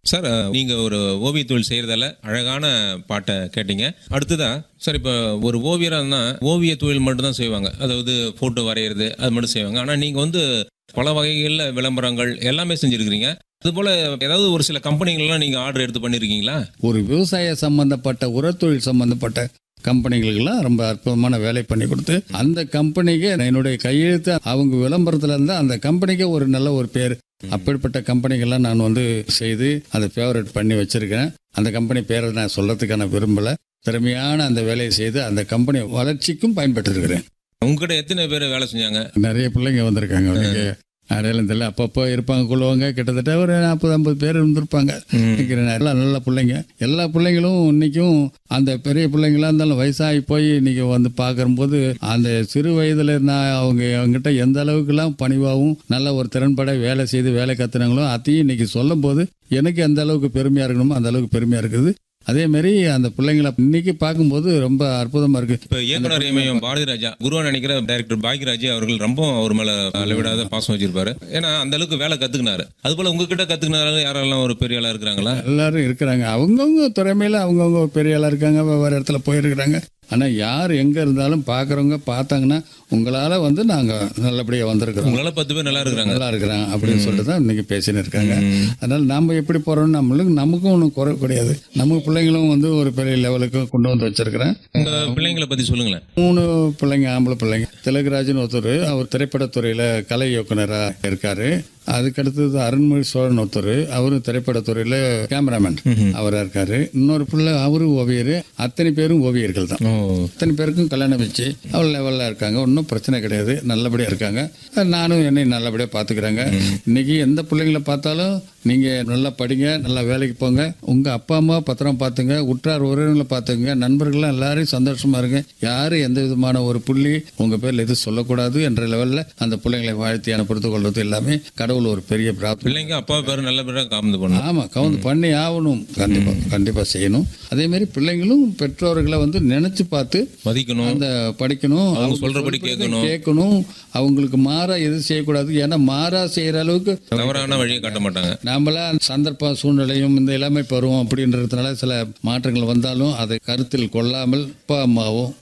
sir அஹ், நீங்க ஒரு ஓவிய தொழில் செய்யறதால அழகான பாட்டை கேட்டீங்க அடுத்ததா சார் இப்போ ஒரு ஓவியரா இருந்தா ஓவிய தொழில் மட்டும் தான் செய்வாங்க அதாவது போட்டோ வரைகிறது அது மட்டும் செய்வாங்க ஆனா நீங்க வந்து பல வகைகளில் விளம்பரங்கள் எல்லாமே செஞ்சிருக்கிறீங்க அதுபோல ஏதாவது ஒரு சில கம்பெனிகள்லாம் நீங்க ஆர்டர் எடுத்து பண்ணிருக்கீங்களா ஒரு விவசாய சம்பந்தப்பட்ட உரத்தொழில் சம்பந்தப்பட்ட கம்பெனிகளுக்கெல்லாம் ரொம்ப அற்புதமான வேலை பண்ணி கொடுத்து அந்த கம்பெனிக்கு என்னுடைய கையெழுத்து அவங்க விளம்பரத்துல இருந்தா அந்த கம்பெனிக்கு ஒரு நல்ல ஒரு பேர் அப்படிப்பட்ட கம்பெனிகள்லாம் நான் வந்து செய்து அதை ஃபேவரட் பண்ணி வச்சிருக்கேன் அந்த கம்பெனி பேரை நான் சொல்றதுக்கான விரும்பல திறமையான அந்த வேலையை செய்து அந்த கம்பெனி வளர்ச்சிக்கும் பயன்பட்டிருக்கிறேன் உங்ககிட்ட எத்தனை பேர் வேலை செஞ்சாங்க நிறைய பிள்ளைங்க வந்திருக்காங்க இன்னைக்கு அடையாளம் தெரியல அப்பப்போ இருப்பாங்க கொள்ளுவாங்க கிட்டத்தட்ட ஒரு நாற்பது ஐம்பது பேர் இருந்திருப்பாங்க நினைக்கிறேன் எல்லாம் நல்ல பிள்ளைங்க எல்லா பிள்ளைங்களும் இன்னைக்கும் அந்த பெரிய பிள்ளைங்களா இருந்தாலும் வயசாகி போய் இன்னைக்கு வந்து பார்க்கும்போது அந்த சிறு வயதுல நான் அவங்க அவங்ககிட்ட எந்த அளவுக்குலாம் பணிவாகவும் நல்ல ஒரு திறன்பட வேலை செய்து வேலை கத்துனாங்களோ அதையும் இன்னைக்கு சொல்லும் போது எனக்கு எந்த அளவுக்கு பெருமையா இருக்கணுமோ அந்த அளவுக்கு பெருமையா இருக்குது அதே மாதிரி அந்த பிள்ளைங்களை இன்னைக்கு பார்க்கும்போது ரொம்ப அற்புதமா இருக்கு இப்ப இயக்குனர் இமயம் பாரதி ராஜா குருவா நினைக்கிற டைரக்டர் பாக்யராஜ் அவர்கள் ரொம்ப அவர் மேல அளவிடாத பாசம் வச்சிருப்பாரு ஏன்னா அந்த அளவுக்கு வேலை கத்துக்கினாரு அது போல உங்ககிட்ட கத்துக்கினாரு யாரெல்லாம் ஒரு பெரிய ஆளா இருக்கிறாங்களா எல்லாரும் இருக்கிறாங்க அவங்கவுங்க திறமையில அவங்கவுங்க பெரிய ஆளா இருக்காங்க வேறு இடத்துல போயிருக்கிறாங்க ஆனால் யார் எங்கே இருந்தாலும் பார்க்குறவங்க பார்த்தாங்கன்னா உங்களால் வந்து நாங்கள் நல்லபடியாக வந்திருக்கிறோம் உங்களால பத்து பேர் நல்லா இருக்கிறாங்க நல்லா இருக்கிறாங்க அப்படின்னு சொல்லிட்டு தான் இன்னைக்கு பேசின்னு இருக்காங்க அதனால் நாம் எப்படி போகிறோம் நம்மளுக்கு நமக்கும் ஒன்றும் குறை கிடையாது நம்ம பிள்ளைங்களும் வந்து ஒரு பெரிய லெவலுக்கு கொண்டு வந்து வச்சிருக்கிறேன் உங்க பிள்ளைங்களை பத்தி சொல்லுங்களேன் மூணு பிள்ளைங்க ஆம்பளை பிள்ளைங்க திலகராஜன் ஒருத்தர் அவர் திரைப்படத்துறையில் கலை இயக்குனராக இருக்காரு அதுக்கடுத்தது அருண்மொழி சோழன் ஒருத்தர் அவரும் திரைப்படத்துறையில் கேமராமேன் அவராக இருக்காரு இன்னொரு பிள்ளை அவரும் ஓவியர் அத்தனை பேரும் ஓவியர்கள் தான் ஓ அத்தனை பேருக்கும் கல்யாணம் வச்சு அவள் லெவலில் இருக்காங்க ஒன்றும் பிரச்சனை கிடையாது நல்லபடியாக இருக்காங்க நானும் என்னை நல்லபடியாக பார்த்துக்கிறாங்க இன்னைக்கு எந்த பிள்ளைங்களை பார்த்தாலும் நீங்கள் நல்லா படிங்க நல்லா வேலைக்கு போங்க உங்கள் அப்பா அம்மா பத்திரம் பார்த்துங்க உற்றார் உறவினர்களை பார்த்துங்க நண்பர்கள்லாம் எல்லாரையும் சந்தோஷமா இருங்க யாரும் எந்த விதமான ஒரு புள்ளி உங்கள் பேரில் எதுவும் சொல்லக்கூடாது என்ற லெவலில் அந்த பிள்ளைங்களை வாழ்த்தி அனுப்புறது கொள்வது எல்லாமே கடவுள் ஒரு பெரிய பிராப்தம் பிள்ளைங்க அப்பா பேரு நல்ல பேரா காமந்து பண்ணும் ஆமா கவுந்து பண்ணி ஆகணும் கண்டிப்பா கண்டிப்பா செய்யணும் அதே மாதிரி பிள்ளைங்களும் பெற்றோர்களை வந்து நினைச்சு பார்த்து மதிக்கணும் அந்த படிக்கணும் அவங்க சொல்றபடி கேட்கணும் கேட்கணும் அவங்களுக்கு மாறா எதுவும் செய்யக்கூடாது ஏன்னா மாறா செய்யற அளவுக்கு தவறான வழியை காட்ட மாட்டாங்க நாமளா சந்தர்ப்ப சூழ்நிலையும் இந்த இளமை பருவம் அப்படின்றதுனால சில மாற்றங்கள் வந்தாலும் அதை கருத்தில் கொள்ளாமல் அப்பா அம்மாவும்